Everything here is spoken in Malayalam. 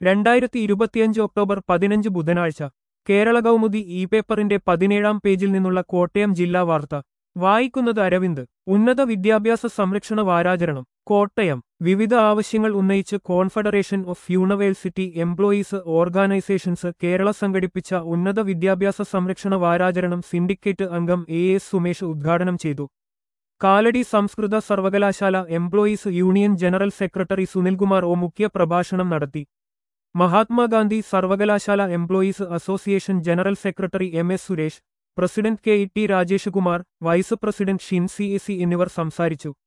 രണ്ടായിരത്തി ഇരുപത്തിയഞ്ച് ഒക്ടോബർ പതിനഞ്ച് ബുധനാഴ്ച കേരള കൗമുദി ഇ പേപ്പറിന്റെ പതിനേഴാം പേജിൽ നിന്നുള്ള കോട്ടയം ജില്ലാ വാർത്ത വായിക്കുന്നത് അരവിന്ദ് ഉന്നത വിദ്യാഭ്യാസ സംരക്ഷണ വാരാചരണം കോട്ടയം വിവിധ ആവശ്യങ്ങൾ ഉന്നയിച്ച് confederation of university employees organisations Kerala സംഘടിപ്പിച്ച ഉന്നത വിദ്യാഭ്യാസ സംരക്ഷണ വാരാചരണം സിൻഡിക്കേറ്റ് അംഗം എ എസ് സുമേഷ് ഉദ്ഘാടനം ചെയ്തു കാലടി സംസ്കൃത സർവകലാശാല employees union general secretary Sunilkumar O മുഖ്യ പ്രഭാഷണം നടത്തി മഹാത്മാഗാന്ധി സർവകലാശാല employees association general secretary M S Suresh president K E T Rajesh Kumar vice president Shincy A C എന്നിവർ സംസാരിച്ചു